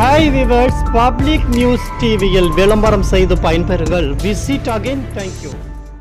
hi viewers public news டிவியில் விளம்பரம் செய்து பயன்பெறுங்கள் விசிட் அகைன் தேங்க்யூ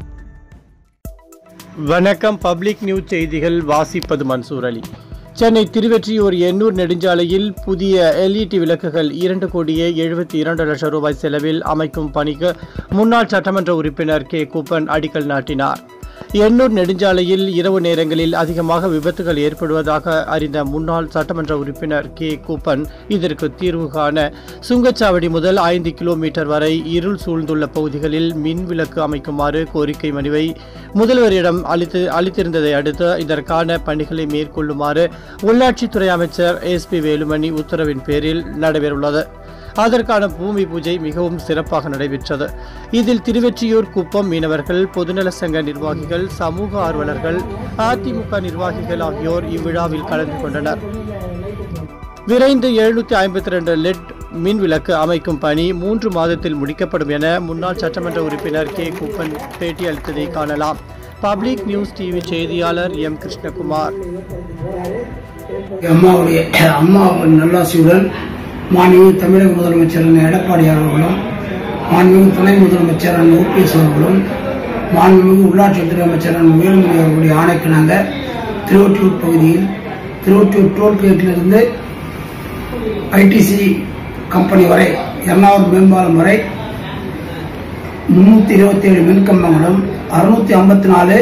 வணக்கம் பப்ளிக் நியூஸ் செய்திகள் வாசிப்பது மன்சூர் அலி சென்னை திருவெற்றியூர் எண்ணூர் நெடுஞ்சாலையில் புதிய எல்இடி விளக்குகள் இரண்டு கோடியே எழுபத்தி இரண்டு லட்சம் ரூபாய் செலவில் அமைக்கும் பணிக்கு முன்னாள் சட்டமன்ற உறுப்பினர் கே கூப்பன் அடிக்கல் நாட்டினார் எண்ணூர் நெடுஞ்சாலையில் இரவு நேரங்களில் அதிகமாக விபத்துகள் ஏற்படுவதாக அறிந்த முன்னாள் சட்டமன்ற உறுப்பினர் கே கூப்பன் இதற்கு தீர்வு காண சுங்கச்சாவடி முதல் ஐந்து கிலோமீட்டர் வரை இருள் சூழ்ந்துள்ள பகுதிகளில் மின் விளக்கு அமைக்குமாறு கோரிக்கை மனுவை முதல்வரிடம் அளித்து அளித்திருந்ததை அடுத்து இதற்கான பணிகளை மேற்கொள்ளுமாறு உள்ளாட்சித்துறை அமைச்சர் எஸ் பி வேலுமணி உத்தரவின் பேரில் நடைபெறவுள்ளது அதற்கான பூமி பூஜை மிகவும் சிறப்பாக நடைபெற்றது இதில் திருவெற்றியூர் குப்பம் மீனவர்கள் பொதுநல சங்க நிர்வாகிகள் சமூக ஆர்வலர்கள் அதிமுக நிர்வாகிகள் ஆகியோர் இவ்விழாவில் கலந்து கொண்டனர் விரைந்து எழுநூத்தி ஐம்பத்தி ரெண்டு லெட் மின் விளக்கு அமைக்கும் பணி மூன்று மாதத்தில் முடிக்கப்படும் என முன்னாள் சட்டமன்ற உறுப்பினர் கே கூப்பன் பேட்டி அளித்ததை காணலாம் பப்ளிக் நியூஸ் டிவி செய்தியாளர் எம் கிருஷ்ணகுமார் அம்மாவுடைய அம்மா நல்லாசியுடன் மாண்புமிகு தமிழக முதலமைச்சர் அண்ணன் எடப்பாடி அவர்களும் மாண்புமிகு துணை முதலமைச்சர் அண்ணன் ஓபிஎஸ் அவர்களும் மாண்புமிகு உள்ளாட்சித்துறை அமைச்சர் அண்ணன் வேலுமணி அவர்களுடைய ஆணைக்கிணங்க திருவொற்றியூர் பகுதியில் திருவொற்றியூர் டோல்கேட்டிலிருந்து ஐடிசி கம்பெனி வரை எர்ணாவூர் மேம்பாலம் வரை முன்னூத்தி இருபத்தி ஏழு மின்கம்பங்களும் அறுநூத்தி ஐம்பத்தி நாலு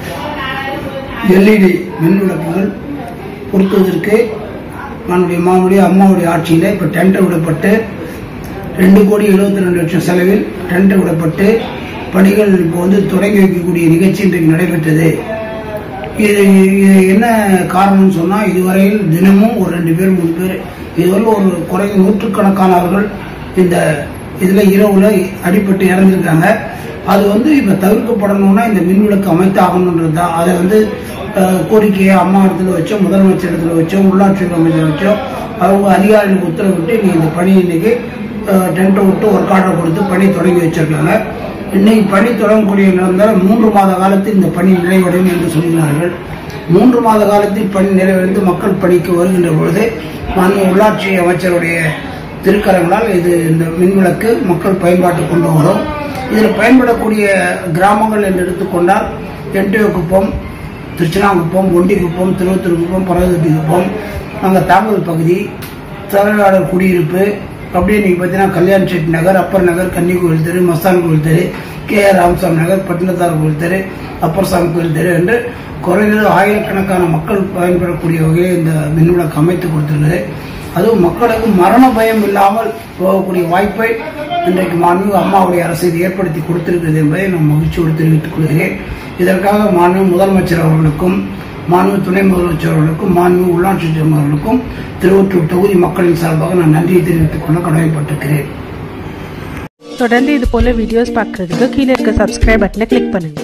எல்இடி மின் விளக்குகள் பொருத்துவதற்கு நம்முடைய மாவுடைய அம்மாவுடைய ஆட்சியில் இப்போ டெண்டர் விடப்பட்டு ரெண்டு கோடி எழுபத்தி ரெண்டு லட்சம் செலவில் டெண்டர் விடப்பட்டு பணிகள் இப்போ வந்து தொடங்கி வைக்கக்கூடிய நிகழ்ச்சி இன்றைக்கு நடைபெற்றது இது இது என்ன காரணம்னு சொன்னால் இதுவரையில் தினமும் ஒரு ரெண்டு பேர் மூணு பேர் இதுவரை ஒரு குறைந்த நூற்றுக்கணக்கானவர்கள் இந்த இதில் இரவுல அடிபட்டு இறந்துருக்காங்க அது வந்து இப்போ தவிர்க்கப்படணும்னா இந்த மின்விளக்கு அமைத்தாகணுன்றது தான் அதை வந்து அஹ், கோரிக்கையை அம்மா இடத்துல வச்சோம் முதலமைச்சர் இடத்துல வச்சோம் உள்ளாட்சி அமைச்சர் வச்சோம் அவங்க அதிகாரிகளுக்கு உத்தரவிட்டு நீ இந்த பணி இன்னைக்கு டென்ட்டை விட்டு ஒர்க் ஆர்டர் கொடுத்து பணி தொடங்கி வச்சிருக்காங்க இன்னைக்கு பணி தொடங்கக்கூடிய நடந்தால் மூன்று மாத காலத்தில் இந்த பணி நிறைவடையும் என்று சொல்கிறார்கள் மூன்று மாத காலத்தில் பணி நிறைவடைந்து மக்கள் பணிக்கு வருகின்ற பொழுது மாநில உள்ளாட்சி அமைச்சருடைய திருக்கரங்களால் இது இந்த மின்விளக்கு மக்கள் பயன்பாட்டுக்கு கொண்டு வரும் இதில் பயன்படக்கூடிய கிராமங்கள் என்று எடுத்துக்கொண்டால் என்டிஓ குப்பம் திருச்சினாங்குப்பம் ஒண்டிக்குப்பம் திருவத்தூர்குப்பம் பரவதி குப்பம் அங்கே தாங்கல் பகுதி தலைவாளர் குடியிருப்பு அப்படியே நீங்கள் பார்த்தீங்கன்னா கல்யாண் செட்டி நகர் அப்பர் நகர் கன்னி கோவில் தெரு மஸ்தான் கோவில் தெரு கே ஆர் ராமசாமி நகர் பட்டினத்தார் கோவில் தெரு அப்பர் சாமி கோவில் தெரு என்று குறைந்தது ஆயிரக்கணக்கான மக்கள் பயன்படக்கூடிய வகையில் இந்த மின்விளக்கு அமைத்து கொடுத்துருக்குது அதுவும் மக்களுக்கு மரண பயம் இல்லாமல் போகக்கூடிய வாய்ப்பை இன்றைக்கு மாண்புமிகு அம்மாவுடைய அரசு இது ஏற்படுத்தி கொடுத்திருக்கிறது என்பதை நான் மகிழ்ச்சியோடு தெரிவித்துக் கொள்கிறேன் இதற்காக மாண்புமிகு முதலமைச்சர் அவர்களுக்கும் மாண்புமிகு துணை முதலமைச்சர் அவர்களுக்கும் மாண்புமிகு உள்ளாட்சி அவர்களுக்கும் திருவொற்றூர் தொகுதி மக்களின் சார்பாக நான் நன்றியை தெரிவித்துக் கொள்ள கடமைப்பட்டிருக்கிறேன் தொடர்ந்து இது போல வீடியோஸ் பார்க்கறதுக்கு கீழே இருக்க சப்ஸ்கிரைப் பட்டனை கிளிக் பண்ணுங்க